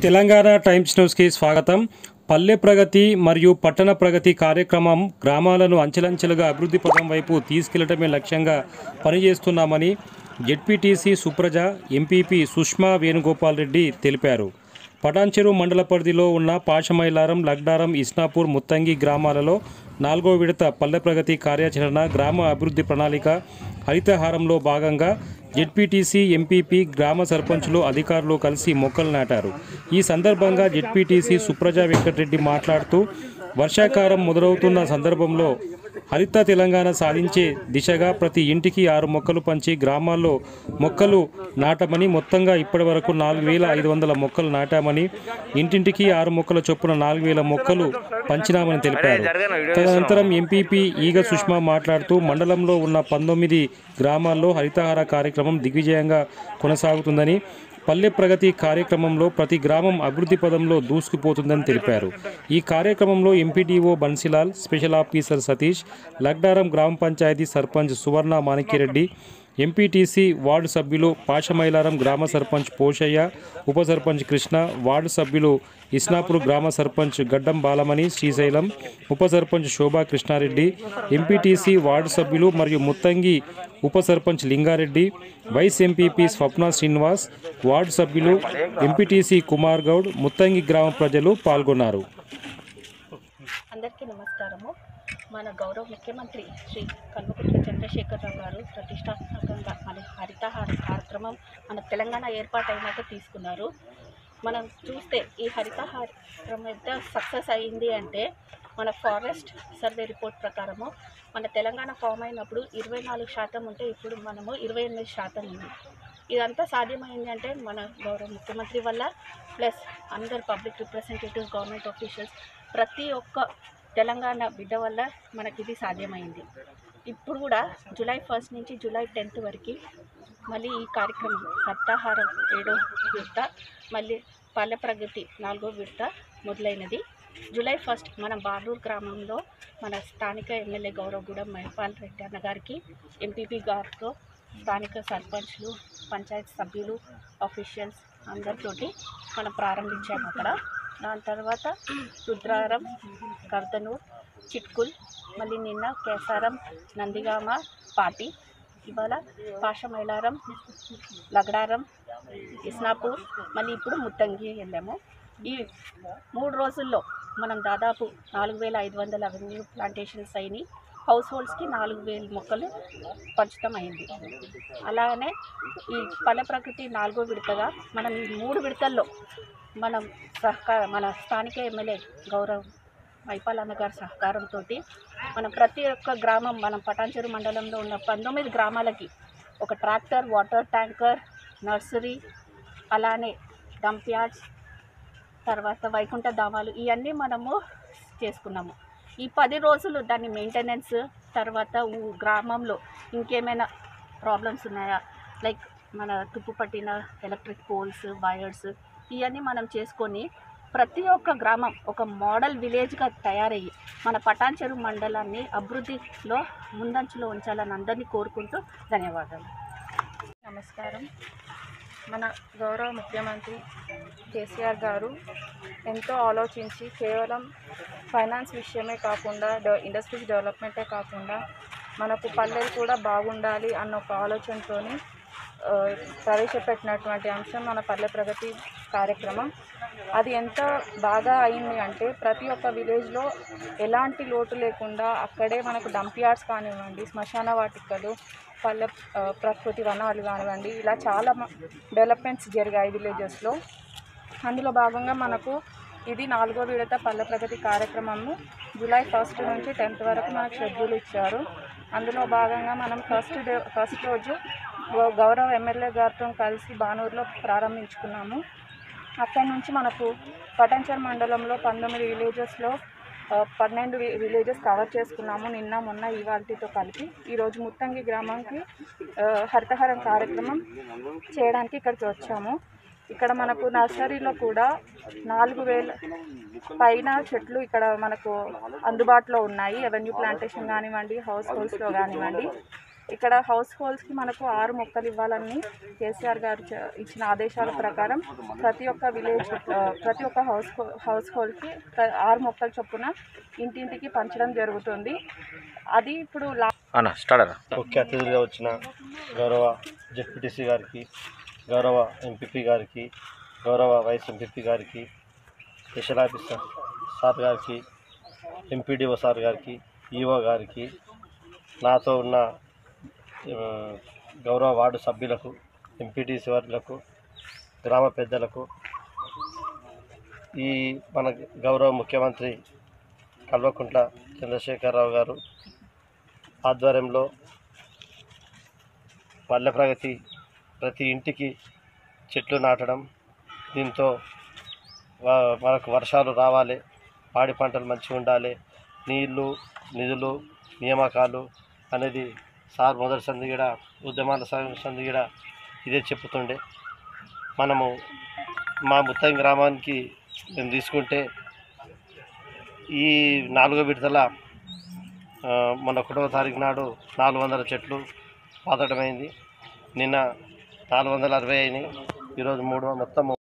Telangana times న్యూస్కి స్వాగతం పల్లె ప్రగతి మరియు పట్టణ ప్రగతి కార్యక్రమం గ్రామాలను అంచెలంచెలుగా అభివృద్ధి పదం వైపు తీసుకెళ్లడమే లక్ష్యంగా పనిచేస్తున్నామని జెడ్పీటీసీ సుప్రజ ఎంపీపీ సుష్మా వేణుగోపాల్ రెడ్డి తెలిపారు పటాన్చెరు మండల పరిధిలో ఉన్న పాషమైలారం లగ్డారం ఇస్నాపూర్ ముత్తంగి గ్రామాలలో నాలుగో విడత పల్లె ప్రగతి కార్యాచరణ గ్రామ అభివృద్ధి ప్రణాళిక హరితహారంలో భాగంగా జెడ్పీటీసీ ఎంపీపీ గ్రామ సర్పంచులు అధికారులు కలిసి మొక్కలు నాటారు ఈ సందర్భంగా జెడ్పీటీసీ సుప్రజ వెంకటరెడ్డి మాట్లాడుతూ వర్షాకాలం మొదలవుతున్న సందర్భంలో హరిత తెలంగాణ సాధించే దిశగా ప్రతి ఇంటికి ఆరు మొక్కలు పంచి గ్రామాల్లో మొక్కలు నాటమని మొత్తంగా ఇప్పటి వరకు నాలుగు వేల ఐదు వందల మొక్కలు నాటామని ఇంటింటికి ఆరు మొక్కల చొప్పున నాలుగు వేల మొక్కలు పంచినామని తెలిపారు తదనంతరం ఎంపీపీ ఈగ సుష్మా మాట్లాడుతూ మండలంలో ఉన్న పంతొమ్మిది గ్రామాల్లో హరితహార కార్యక్రమం దిగ్విజయంగా కొనసాగుతుందని పల్లె ప్రగతి కార్యక్రమంలో ప్రతి గ్రామం అభివృద్ధి పదంలో దూసుకుపోతుందని తెలిపారు ఈ కార్యక్రమంలో MPDO Bansilal special officer Satish Lagdaram గ్రామ పంచాయతీ సర్పంచ్ సువర్ణ మాణిక్యరెడ్డి ఎంపీటీసీ వార్డు సభ్యులు పాషమైలారం గ్రామ సర్పంచ్ పోషయ్య ఉప సర్పంచ్ కృష్ణ వార్డు సభ్యులు ఇస్నాపూర్ గ్రామ సర్పంచ్ గడ్డం బాలమణి శ్రీశైలం ఉప సర్పంచ్ శోభా కృష్ణారెడ్డి ఎంపీటీసీ వార్డు సభ్యులు మరియు ముత్తంగి ఉప sarpanch Lingareddy vice MPP Swapna Srinivas ward సభ్యులు ఎంపీటీసీ కుమార్ గౌడ్ ముత్తంగి గ్రామ ప్రజలు పాల్గొన్నారు అందరికీ నమస్కారము మన గౌరవ ముఖ్యమంత్రి శ్రీ కల్వకుట్ల చంద్రశేఖరరావు గారు ప్రతిష్టాత్మకంగా మన హరితహార కార్యక్రమం మన తెలంగాణ ఏర్పాటైనాక తీసుకున్నారు మనం చూస్తే ఈ హరితహారం ఎంత సక్సెస్ అయింది అంటే మన ఫారెస్ట్ సర్వే రిపోర్ట్ ప్రకారము మన తెలంగాణ ఫామ్ అయినప్పుడు ఇరవై నాలుగు శాతం ఉంటే ఇప్పుడు మనము ఇరవై ఎనిమిది శాతం ఉంది ఇదంతా సాధ్యమైంది అంటే మన గౌరవ ముఖ్యమంత్రి వల్ల ప్లస్ అందరు పబ్లిక్ రిప్రజెంటేటివ్స్ గవర్నమెంట్ ఆఫీషియల్స్ ప్రతి ఒక్క తెలంగాణ బిడ్డ వల్ల మనకి ఇది సాధ్యమైంది ఇప్పుడు కూడా జూలై ఫస్ట్ నుంచి జూలై టెన్త్ వరకు మళ్ళీ ఈ కార్యక్రమం హత్తాహారం ఏడో విడత మళ్ళీ పల్లె ప్రగతి నాలుగో విడత మొదలైనది జూలై ఫస్ట్ మన బార్లూరు గ్రామంలో మన స్థానిక ఎమ్మెల్యే గౌరవగూడెం మహిపాల్ రెడ్డి అన్న గారికి ఎంపీపీ గారితో స్థానిక సర్పంచ్లు పంచాయత్ సభ్యులు ఆఫీషియల్స్ అందరితోటి మనం ప్రారంభించాము అక్కడ దాని తర్వాత రుద్రారం కర్దనూర్ చిట్కుల్ మళ్ళీ నిన్న కేసారం నందిగామ పాటి ఇవాళ పాషమైలారం లగడారం ఇస్నాపూర్ మళ్ళీ ఇప్పుడు ముత్తంగి వెళ్ళాము ఈ మూడు రోజుల్లో మనం దాదాపు నాలుగు వేల ఐదు వందల అవెన్యూ ప్లాంటేషన్స్ అయినాయి హౌస్ హోల్డ్స్కి నాలుగు వేల మొక్కలు పంచడం అయింది అలాగనే ఈ పల్లె ప్రకృతి నాలుగో విడతగా మనం ఈ మూడు విడతల్లో మనం సహకార మన స్థానిక ఎమ్మెల్యే గౌరవ్ మైపాలన్న గారి సహకారంతో మనం ప్రతి ఒక్క గ్రామం మనం పటాన్చెరు మండలంలో ఉన్న పంతొమ్మిది గ్రామాలకి ఒక ట్రాక్టర్ వాటర్ ట్యాంకర్ నర్సరీ అలానే డంప్ యార్డ్స్ తర్వాత వైకుంఠ ధామాలు ఇవన్నీ మనము చేసుకున్నాము ఈ పది రోజులు దాని మెయింటెనెన్స్ తర్వాత ఊ- గ్రామంలో ఇంకేమైనా ప్రాబ్లమ్స్ ఉన్నాయా లైక్ మన తుప్పు పట్టిన ఎలక్ట్రిక్ పోల్స్ వైర్స్ ఇవన్నీ మనం చేసుకొని ప్రతి ఒక్క గ్రామం ఒక మోడల్ విలేజ్గా తయారయ్యి మన పటాన్చెరు మండలాన్ని అభివృద్ధిలో ముందంచులో ఉంచాలని అందరినీ కోరుకుంటూ ధన్యవాదాలు నమస్కారం మన గౌరవ ముఖ్యమంత్రి కేసీఆర్ గారు ఎంతో ఆలోచించి కేవలం ఫైనాన్స్ విషయమే కాకుండా డె- ఇండస్ట్రీస్ డెవలప్మెంటే కాకుండా మనకు పల్లెలు కూడా బాగుండాలి అన్న ఒక ఆలోచనతోని ఆ, ప్రవేశపెట్టినటువంటి అంశం మన పల్లె ప్రగతి కార్యక్రమం అది ఎంత బాగా అయింది అంటే ప్రతి ఒక్క విలేజ్లో ఎలాంటి లోటు లేకుండా అక్కడే మనకు డంప్ యార్డ్స్ కానివ్వండి శ్మశాన వాటికలు పల్లె ఆ, ప్రకృతి వనాలు కానివ్వండి ఇలా చాలా మ- డెవలప్మెంట్స్ జరిగాయి విలేజెస్లో అందులో భాగంగా మనకు ఇది నాలుగో విడత పల్లె ప్రగతి కార్యక్రమము జూలై ఫస్ట్ నుంచి టెన్త్ వరకు మనకు షెడ్యూల్ ఇచ్చారు అందులో భాగంగా మనం ఫస్ట్ డే ఫస్ట్ రోజు గౌ- గౌరవ ఎమ్మెల్యే గారితో కలిసి బానూరులో ప్రారంభించుకున్నాము అక్కడి నుంచి మనకు పటంచర్ మండలంలో పంతొమ్మిది విలేజెస్లో ఆ, పన్నెండు వి- విలేజెస్ కవర్ చేసుకున్నాము నిన్న మొన్న ఇవాళతో కలిపి ఈరోజు ముత్తంగి గ్రామంకి ఆ, హరితహారం కార్యక్రమం చేయడానికి ఇక్కడికి వచ్చాము ఇక్కడ మనకు నర్సరీలో కూడా నాలుగు వేల పైన చెట్లు ఇక్కడ మనకు అందుబాటులో ఉన్నాయి ఎవెన్యూ ప్లాంటేషన్ కానివ్వండి హౌస్ హోల్స్లో కానివ్వండి ఇక్కడ హౌస్ హోల్డ్స్కి మనకు ఆరు మొక్కలు ఇవ్వాలని కేసీఆర్ గారు చ- ఇచ్చిన ఆదేశాల ప్రకారం ప్రతి ఒక్క విలేజ్ ఆ, ప్రతి ఒక్క హౌస్ హో- హౌస్ హోల్డ్కి ప్ర- ఆరు మొక్కలు చొప్పున ఇంటింటికి పంచడం జరుగుతుంది అది ఇప్పుడు లా అన్న స్టార్ట్ అన్న ముఖ్య అతిథులుగా వచ్చిన గౌరవ జెడ్పీటీసీ గారికి గౌరవ ఎంపీపీ గారికి గౌరవ వైస్ ఎంపీపీ గారికి స్పెషల్ ఆఫీసర్ సార్ గారికి ఎంపీడీఓ సార్ గారికి ఈఓ గారికి నాతో ఉన్న ఆ, గౌరవ వార్డు సభ్యులకు ఎంపీటీసీ వర్గులకు గ్రామ పెద్దలకు ఈ మన గౌరవ ముఖ్యమంత్రి కల్వకుంట్ల చంద్రశేఖరరావు గారు ఆధ్వర్యంలో పల్లె ప్రగతి ప్రతి ఇంటికి చెట్లు నాటడం దీంతో వా- మనకు వర్షాలు రావాలి పాడి పంటలు మంచిగా ఉండాలి నీళ్ళు నిధులు నియామకాలు అనేది సార్ మొదటి సంది కూడా ఉద్యమాల స- సంది కూడా ఇదే చెప్పుతుండే మనము మా ముత్తం గ్రామానికి మేము తీసుకుంటే ఈ నాలుగో విడతల ఆ, మొన్న ఒకటవ తారీఖు నాడు నాలుగు వందల చెట్లు పాతడమైంది నిన్న నాలుగు వందల అరవై అయినాయి ఈరోజు మూడు మొత్తం